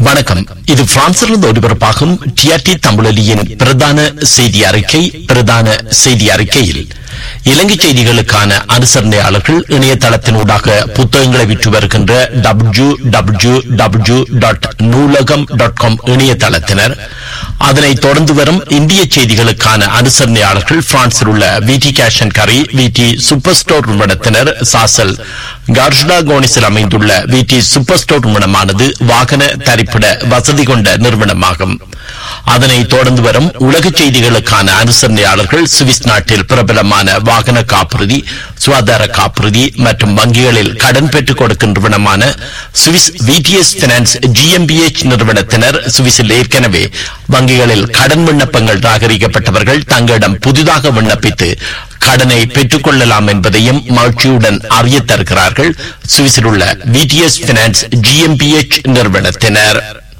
வணக்கம் இது பிரான்சிலிருந்து ஒலிபரப்பாகும் டிஆர்டி தமிழொலியின் பிரதான செய்தி அறிக்கை பிரதான செய்தி அறிக்கையில் இலங்கை செய்திகளுக்கான அனுசரணையாளர்கள் இணையதளத்தினூடாக புத்தகங்களை விற்று வருகின்ற W W W dot Noolagam dot com இணையதளத்தினர் அதனைத் தொடர்ந்து வரும் இந்திய செய்திகளுக்கான அனுசரணையாளர்கள் பிரான்சில் உள்ள விடி கேஷ் அண்ட் கரி விடி சூப்பர் ஸ்டோர் நிறுவனத்தினர் சாசல் கார்ஷ்டா கோனிஸில் அமைந்துள்ள விடி சூப்பர் ஸ்டோர் நிறுவனமானது வாகன தரிப்பிட வசதி கொண்ட நிறுவனமாகும் அதனைத் தொடர்ந்து வரும் உலக செய்திகளுக்கான அனுசரணையாளர்கள் சுவிஸ் நாட்டில் பிரபலமான வாகன காப்புறுதி சுகாதார காப்புறுதி மற்றும் வங்கிகளில் கடன் பெற்றுக் கொடுக்கும் நிறுவனமான சுவிஸ் விடிஎஸ் பினான்ஸ் ஜிஎம்பிஎச் நிறுவனத்தினர் சுவிஸில் ஏற்கனவே வங்கிகளில் கடன் விண்ணப்பங்கள் நிராகரிக்கப்பட்டவர்கள் தங்களிடம் புதிதாக விண்ணப்பித்து கடனை பெற்றுக் கொள்ளலாம் என்பதையும் மகிழ்ச்சியுடன் அறிய தருகிறார்கள் சுவிஸில் உள்ள விடிஎஸ் பினான்ஸ் ஜிஎம்பிஎச் நிறுவனத்தினர்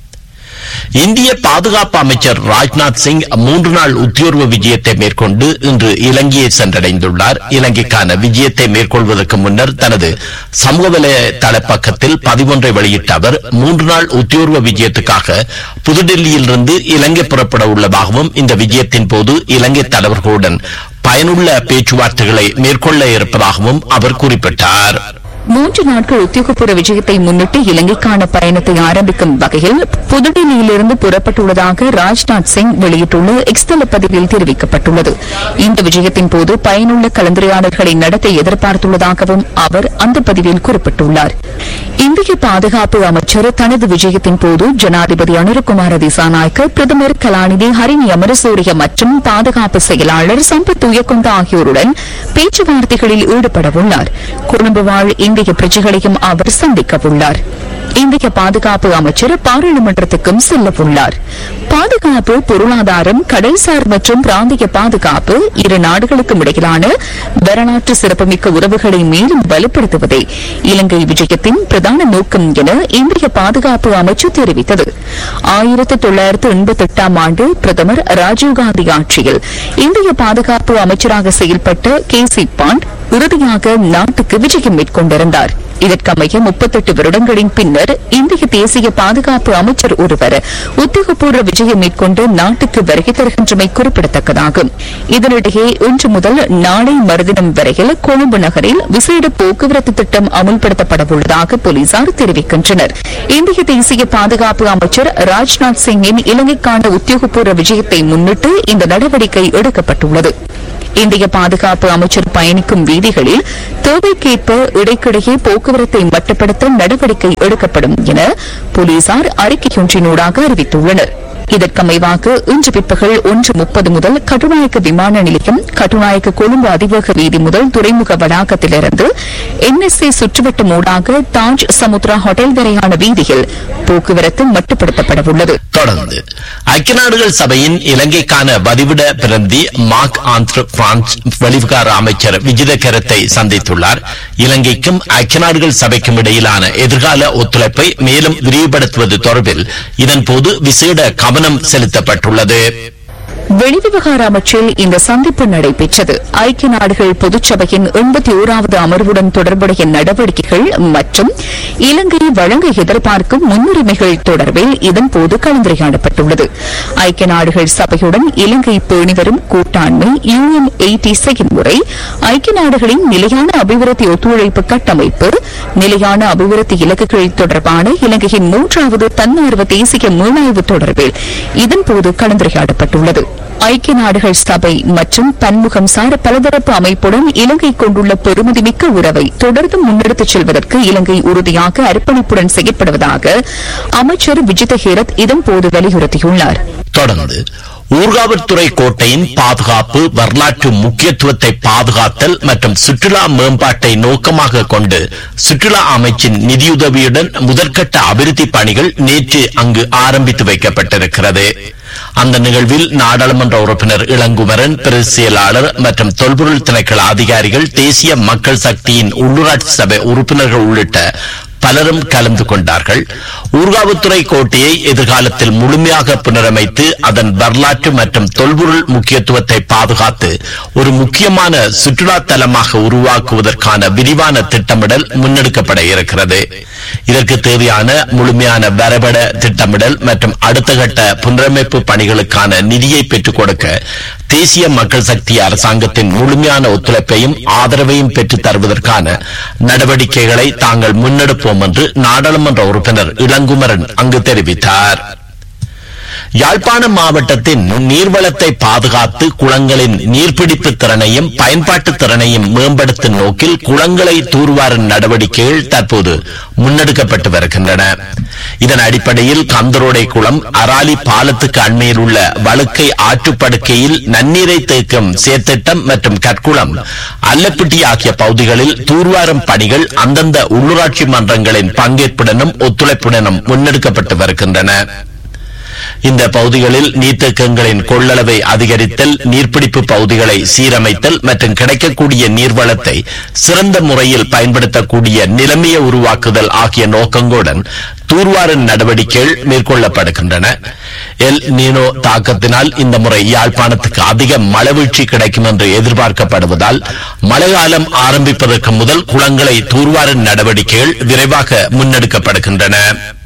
இந்திய பாதுகாப்பு அமைச்சர் ராஜ்நாத் சிங் மூன்று நாள் உத்தியோர்வ விஜயத்தை மேற்கொண்டு இன்று இலங்கையை சென்றடைந்துள்ளார் இலங்கைக்கான விஜயத்தை மேற்கொள்வதற்கு முன்னர் தனது சமூக வலைதள பக்கத்தில் பதிவொன்றை வெளியிட்ட அவர் மூன்று நாள் உத்தியோர்வ விஜயத்துக்காக புதுடெல்லியிலிருந்து இலங்கை புறப்பட உள்ளதாகவும் இந்த விஜயத்தின் போது இலங்கை தலைவர்களுடன் பயனுள்ள பேச்சுவார்த்தைகளை மேற்கொள்ள இருப்பதாகவும் அவர் குறிப்பிட்டார் மூன்று நாட்கள் உத்தியோகபூர்வ விஜயத்தை முன்னிட்டு இலங்கைக்கான பயணத்தை ஆரம்பிக்கும் வகையில் புதுடெல்லியிலிருந்து புறப்பட்டுள்ளதாக ராஜ்நாத் சிங் வெளியிட்டுள்ள எக்ஸ்தல பதிவில் தெரிவிக்கப்பட்டுள்ளது இந்த விஜயத்தின் போது பயனுள்ள கலந்துரையாடல்களை நடத்த எதிர்பார்த்துள்ளதாகவும் அவர் அந்த பதிவில் குறிப்பிட்டுள்ளார் இந்திய பாதுகாப்பு அமைச்சர் தனது விஜயத்தின் போது ஜனாதிபதி அனுரகுமார திசாநாயக்க பிரதமர் கலாநிதி ஹரிணி அமரசூரிய மற்றும் பாதுகாப்பு செயலாளர் சம்பத் உயர்கொண்ட ஆகியோருடன் பேச்சுவார்த்தைகளில் ஈடுபடவுள்ளார் கொழும்பு வாழ் இந்திய பிரஜைகளையும் அவர் சந்திக்கவுள்ளார் இந்திய பாதுகாப்பு அமைச்சர் பாராளுமன்றத்துக்கும் செல்லவுள்ளார் பாதுகாப்பு பொருளாதாரம் கடல்சார் மற்றும் பிராந்திய பாதுகாப்பு இரு நாடுகளுக்கும் இடையிலான வரலாற்று சிறப்புமிக்க உறவுகளை மேலும் வலுப்படுத்துவதே இலங்கை விஜயத்தின் பிரதான நோக்கம் என இந்திய பாதுகாப்பு அமைச்சு தெரிவித்தது ஆயிரத்தி தொள்ளாயிரத்து எண்பத்தி எட்டாம் ஆண்டு பிரதமர் ராஜீவ்காந்தி ஆட்சியில் இந்திய பாதுகாப்பு அமைச்சராக செயல்பட்ட கே சி பாண்ட் இறுதியாக நாட்டுக்கு விஜயம் மேற்கொண்டிருந்தார் இதற்கமைய முப்பத்தெட்டு வருடங்களின் பின்னர் இந்திய தேசிய பாதுகாப்பு அமைச்சர் ஒருவர் உத்தியோகபூர்வ விஜயம் மேற்கொண்டு நாட்டுக்கு வருகை தருகின்றமை குறிப்பிடத்தக்கதாகும் இதனிடையே இன்று முதல் நாளை மறுதினம் வரையில் கொழும்பு நகரில் விசேட போக்குவரத்து திட்டம் அமுல்படுத்தப்படவுள்ளதாக போலீசார் தெரிவிக்கின்றனர் இந்திய தேசிய பாதுகாப்பு அமைச்சர் ராஜ்நாத் சிங்கின் இலங்கைக்கான உத்தியோகபூர்வ விஜயத்தை முன்னிட்டு இந்த நடவடிக்கை எடுக்கப்பட்டுள்ளது இந்திய பாதுகாப்பு அமைச்சர் பயணிக்கும் வீதிகளில் தேவைக்கேற்ப இடைக்கிடையே போக்குவரத்தை மட்டுப்படுத்த நடவடிக்கை எடுக்கப்படும் என போலீசார் அறிக்கையொன்றினூடாக அறிவித்துள்ளனர் இதற்கமைவாக இன்று பிற்பகல் ஒன்று முப்பது முதல் கட்டுநாயக்க விமான நிலையம் கட்டுநாயக்க கொழும்பு அதிவேக வீதி முதல் துறைமுக வளாகத்திலிருந்து என்எஸ்ஏ சுற்றுவட்டம் ஊடாக தாஜ் சமுத்ரா ஹோட்டல் வரையான வீதியில் போக்குவரத்து மட்டுப்படுத்தப்படவுள்ளது தொடர்ந்து ஐக்கிய நாடுகள் சபையின் இலங்கைக்கான வதிவிட பிரதி மார்க் ஆந்த்ரு பிரான்ஸ் வெளிவிகார அமைச்சர் விஜித கரத்தை சந்தித்துள்ளார் இலங்கைக்கும் ஐக்கிய நாடுகள் சபைக்கும் இடையிலான எதிர்கால ஒத்துழைப்பை மேலும் விரிவுபடுத்துவது தொடர்பில் இதன்போது விசேட கவனம் செலுத்தப்பட்டுள்ளது வெளிவிவகார அமைச்சில் இந்த சந்திப்பு நடைபெற்றது ஐக்கிய நாடுகள் பொதுச்சபையின் எண்பத்தி ஓராவது அமர்வுடன் தொடர்புடைய நடவடிக்கைகள் மற்றும் இலங்கை வழங்க எதிர்பார்க்கும் முன்னுரிமைகள் தொடர்பில் இதன்போது கலந்துரையாடப்பட்டுள்ளது ஐக்கிய நாடுகள் சபையுடன் இலங்கை பேணி வரும் கூட்டாண்மை யுஎன் எயிட்டி செயல்முறை ஐக்கிய நாடுகளின் நிலையான அபிவிருத்தி ஒத்துழைப்பு கட்டமைப்பு நிலையான அபிவிருத்தி இலக்குகள் தொடர்பான இலங்கையின் மூன்றாவது தன்னார்வ தேசிய மீளாய்வு தொடர்பில் இதன்போது கலந்துரையாடப்பட்டுள்ளது ஐக்கிய நாடுகள் சபை மற்றும் பன்முகம் சார் பலதரப்பு அமைப்புடன் இலங்கை கொண்டுள்ள பெருமதிமிக்க உறவை தொடர்ந்து முன்னெடுத்துச் செல்வதற்கு இலங்கை உறுதியாக அர்ப்பணிப்புடன் செயற்படுவதாக அமைச்சர் விஜித ஹேரத் இதன்போது வலியுறுத்தியுள்ளார் தொடர்ந்து ஊர்காவல்துறை கோட்டையின் பாதுகாப்பு வரலாற்று முக்கியத்துவத்தை பாதுகாத்தல் மற்றும் சுற்றுலா மேம்பாட்டை நோக்கமாக கொண்டு சுற்றுலா அமைச்சின் நிதியுதவியுடன் முதற்கட்ட அபிவிருத்தி பணிகள் நேற்று அங்கு ஆரம்பித்து வைக்கப்பட்டிருக்கிறது அந்த நிகழ்வில் நாடாளுமன்ற உறுப்பினர் இளங்குமரன் பிரதி செயலாளர் மற்றும் தொல்பொருள் திணைக்கள அதிகாரிகள் தேசிய மக்கள் சக்தியின் உள்ளூராட்சி சபை உறுப்பினர்கள் உள்ளிட்ட பலரும் கலந்து கொண்டார்கள் ஊர்காவுத்துறை கோட்டையை எதிர்காலத்தில் முழுமையாக புனரமைத்து அதன் வரலாற்று மற்றும் தொல்பொருள் முக்கியத்துவத்தை பாதுகாத்து ஒரு முக்கியமான சுற்றுலா தலமாக உருவாக்குவதற்கான விரிவான திட்டமிடல் முன்னெடுக்கப்பட இருக்கிறது இதற்கு தேவையான முழுமையான வரைபட திட்டமிடல் மற்றும் அடுத்த கட்ட புனரமைப்பு பணிகளுக்கான நிதியை பெற்றுக் கொடுக்க தேசிய மக்கள் சக்தி அரசாங்கத்தின் முழுமையான ஒத்துழைப்பையும் ஆதரவையும் பெற்றுத் தருவதற்கான நடவடிக்கைகளை தாங்கள் முன்னெடுப்போம் என்று நாடாளுமன்ற உறுப்பினர் இளங்குமரன் அங்கு தெரிவித்தார் யாழ்ப்பாணம் மாவட்டத்தின் நீர்வளத்தை பாதுகாத்து குளங்களின் நீர்பிடிப்பு திறனையும் பயன்பாட்டு திறனையும் மேம்படுத்தும் நோக்கில் குளங்களை தூர்வாரும் நடவடிக்கைகள் தற்போது முன்னெடுக்கப்பட்டு வருகின்றன இதன் அடிப்படையில் கந்தரோடை குளம் அராலி பாலத்துக்கு அண்மையில் உள்ள வழுக்கை ஆற்றுப்படுக்கையில் நன்னீரை தேக்கும் சேர்த்திட்டம் மற்றும் கற்குளம் அல்லப்பிட்டி ஆகிய பகுதிகளில் தூர்வாரும் பணிகள் அந்தந்த உள்ளூராட்சி மன்றங்களின் பங்கேற்புடனும் ஒத்துழைப்புடனும் முன்னெடுக்கப்பட்டு வருகின்றன இந்த பகுதிகளில் நீர்த்தேக்கங்களின் கொள்ளளவை அதிகரித்தல் நீர்பிடிப்பு பகுதிகளை சீரமைத்தல் மற்றும் கிடைக்கக்கூடிய நீர்வளத்தை சிறந்த முறையில் பயன்படுத்தக்கூடிய நிலைமையை உருவாக்குதல் ஆகிய நோக்கங்களுடன் தூர்வாரும் நடவடிக்கைகள் மேற்கொள்ளப்படுகின்றன எல் நீனோ தாக்கத்தினால் இந்த முறை யாழ்ப்பாணத்துக்கு அதிக மழைவீழ்ச்சி கிடைக்கும் என்று எதிர்பார்க்கப்படுவதால் மழைக்காலம் ஆரம்பிப்பதற்கு முதல் குளங்களை தூர்வாரும் நடவடிக்கைகள் விரைவாக முன்னெடுக்கப்படுகின்றன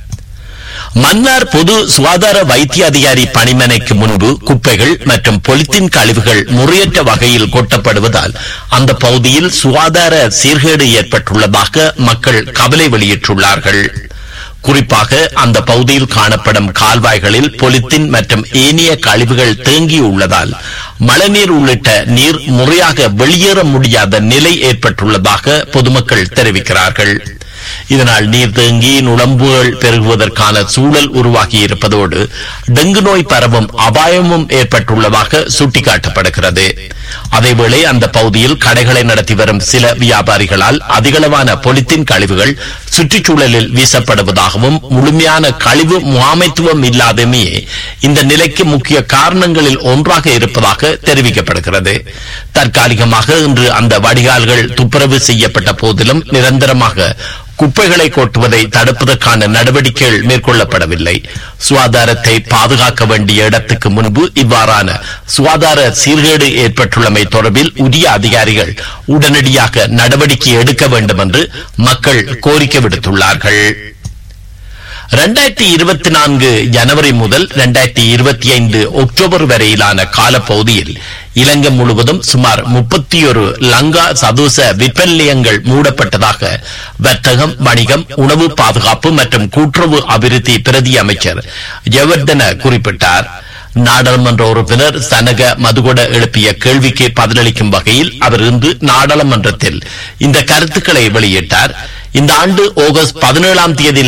மன்னார் பொது சுகாதார வைத்திய அதிகாரி பணிமனைக்கு முன்பு குப்பைகள் மற்றும் பொலித்தீன் கழிவுகள் முறையற்ற வகையில் கொட்டப்படுவதால் அந்த பகுதியில் சுகாதார சீர்கேடு ஏற்பட்டுள்ளதாக மக்கள் கவலை வெளியிட்டுள்ளார்கள் குறிப்பாக அந்த பகுதியில் காணப்படும் கால்வாய்களில் பொலித்தீன் மற்றும் ஏனைய கழிவுகள் தேங்கியுள்ளதால் மழைநீர் உள்ளிட்ட நீர் முறையாக வெளியேற முடியாத நிலை ஏற்பட்டுள்ளதாக பொதுமக்கள் தெரிவிக்கிறார்கள் இதனால் நீர் தேங்கி நுழம்புகள் பெருகுவதற்கான சூழல் உருவாகி இருப்பதோடு டெங்கு நோய் பரவும் அபாயமும் ஏற்பட்டுள்ளதாக சுட்டிக்காட்டப்படுகிறது அதேவேளை அந்த பகுதியில் கடைகளை நடத்தி வரும் சில வியாபாரிகளால் அதிகளவான பொலித்தீன் கழிவுகள் சுற்றுச்சூழலில் வீசப்படுவதாகவும் முழுமையான கழிவு முகாமைத்துவம் இல்லாதமையே இந்த நிலைக்கு முக்கிய காரணங்களில் ஒன்றாக இருப்பதாக தெரிவிக்கப்படுகிறது தற்காலிகமாக இன்று அந்த வடிகால்கள் துப்புரவு செய்யப்பட்ட போதிலும் நிரந்தரமாக குப்பைகளை கொட்டுவதை தடுப்பதற்கான நடவடிக்கைகள் மேற்கொள்ளப்படவில்லை சுகாதாரத்தை பாதுகாக்க வேண்டிய இடத்துக்கு முன்பு இவ்வாறான சுகாதார சீர்கேடு ஏற்பட்டுள்ளமை தொடர்பில் உரிய அதிகாரிகள் உடனடியாக நடவடிக்கை எடுக்க வேண்டும் என்று மக்கள் கோரிக்கை விடுத்துள்ளார்கள் இரண்டாயிரத்தி இருபத்தி நான்கு ஜனவரி முதல் இரண்டாயிரத்தி இருபத்தி ஐந்து அக்டோபர் வரையிலான காலப்பகுதியில் இலங்கை முழுவதும் சுமார் முப்பத்தி ஒரு லங்கா சதூச விற்பனை நிலையங்கள் மூடப்பட்டதாக வர்த்தகம் வணிகம் உணவு பாதுகாப்பு மற்றும் கூட்டுறவு அபிவிருத்தி பிரதி அமைச்சர் ஜெவர்தன குறிப்பிட்டார் நாடாளுமன்ற உறுப்பினர் சனக மதுகொட எழுப்பிய கேள்விக்கு பதிலளிக்கும் வகையில் அவர் இன்று நாடாளுமன்றத்தில் இந்த கருத்துக்களை வெளியிட்டார் இந்த ஆண்டு ஆகஸ்ட் பதினேழாம் தேதி